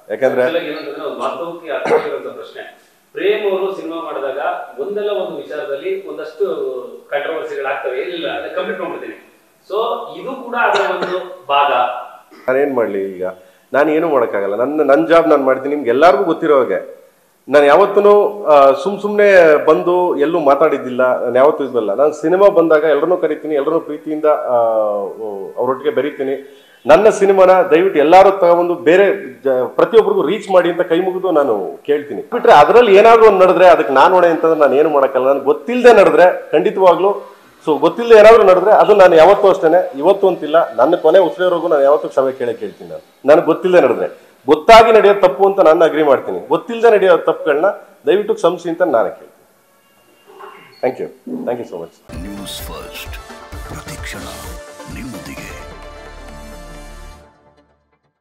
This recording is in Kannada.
ಯಾಕಂದ್ರೆ Actually ಆಗಿ ಏನಂತಂದ್ರೆ ಒಂದು ವಾಸ್ತವಕ್ಕೆ ಅರ್ಥವಾಗಿರುವಂತ ಪ್ರಶ್ನೆ ಪ್ರೇಮ್ ಅವರು ಸಿನಿಮಾ ಮಾಡಿದಾಗ ಒಂದಲ್ಲ ಒಂದು ವಿಚಾರದಲ್ಲಿ ಒಂದಷ್ಟು ಕಂಟ್ರವರ್ಸಿಗಳಾಗ್ತವೆ ಇಲ್ಲ ಕಂಪ್ಲೀಟ್ ಮಾಡ್ಬಿಡ್ತೀನಿ ಸೊ ಇದು ಕೂಡ ಅದರ ಒಂದು ಭಾಗ ನಾನೇನು ಮಾಡಲಿ ಈಗ ನಾನು ಏನು ಮಾಡೋಕ್ಕಾಗಲ್ಲ ನನ್ನ ನನ್ನ ಜಾಬ್ ನಾನು ಮಾಡ್ತೀನಿ ನಿಮ್ಗೆ ಎಲ್ಲರಿಗೂ ಗೊತ್ತಿರೋ ಹಾಗೆ ನಾನು ಯಾವತ್ತೂ ಸುಮ್ ಸುಮ್ಮನೆ ಬಂದು ಎಲ್ಲೂ ಮಾತಾಡಿದ್ದಿಲ್ಲ ನಾನು ಯಾವತ್ತೂ ಇದಲ್ಲ ನಾನು ಸಿನಿಮಾ ಬಂದಾಗ ಎಲ್ಲರನ್ನೂ ಕರಿತೀನಿ ಎಲ್ಲರನ್ನೂ ಪ್ರೀತಿಯಿಂದ ಆ, ಅವರೊಟ್ಟಿಗೆ ಬೆರಿತೀನಿ ನನ್ನ ಸಿನಿಮಾನ ದಯವಿಟ್ಟು ಎಲ್ಲರೂ ತಗೊಂಡು ಬೇರೆ ಜ- ಪ್ರತಿಯೊಬ್ಬರಿಗೂ ರೀಚ್ ಮಾಡಿ ಅಂತ ಕೈ ಮುಗಿದು ನಾನು ಕೇಳ್ತೀನಿ ಬಿಟ್ರೆ ಅದರಲ್ಲಿ ಏನಾದರೂ ಒಂದು ನಡೆದ್ರೆ ಅದಕ್ಕೆ ನಾನು ಹೊಣೆ ಅಂತಂದ್ರೆ ನಾನು ಏನು ಮಾಡೋಕ್ಕಲ್ಲ ನನಗೆ ಗೊತ್ತಿಲ್ಲದೆ ನಡೆದ್ರೆ ಖಂಡಿತವಾಗ್ಲೂ ಸೊ ಗೊತ್ತಿಲ್ಲದೆ ಏನಾದರೂ ನಡೆದ್ರೆ ಅದು ನಾನು ಯಾವತ್ತೂ ಅಷ್ಟೇ ಇವತ್ತು ಅಂತಿಲ್ಲ ನನ್ನ ಕೊನೆ ಉಸಿರೋವರೆಗೂ ನಾನು ಯಾವತ್ತೂ ಕ್ಷಮೆ ಕೇಳೇ ಕೇಳ್ತೀನಿ ನಾನು ನನಗೆ ಗೊತ್ತಿಲ್ಲದೆ ನಡೆದ್ರೆ ಗೊತ್ತಾಗಿ ನಡೆಯೋ ತಪ್ಪು ಅಂತ ನಾನು ಅಗ್ರಿ ಮಾಡ್ತೀನಿ ಗೊತ್ತಿಲ್ಲದೆ ನಡೆಯೋ ತಪ್ಪುಗಳನ್ನ ದಯವಿಟ್ಟು ಕ್ಷಮಿಸಿ ಅಂತ ನಾನೇ ಕೇಳ್ತೀನಿ thank you thank you so much news first ಪ್ರತಿಕ್ಷಣ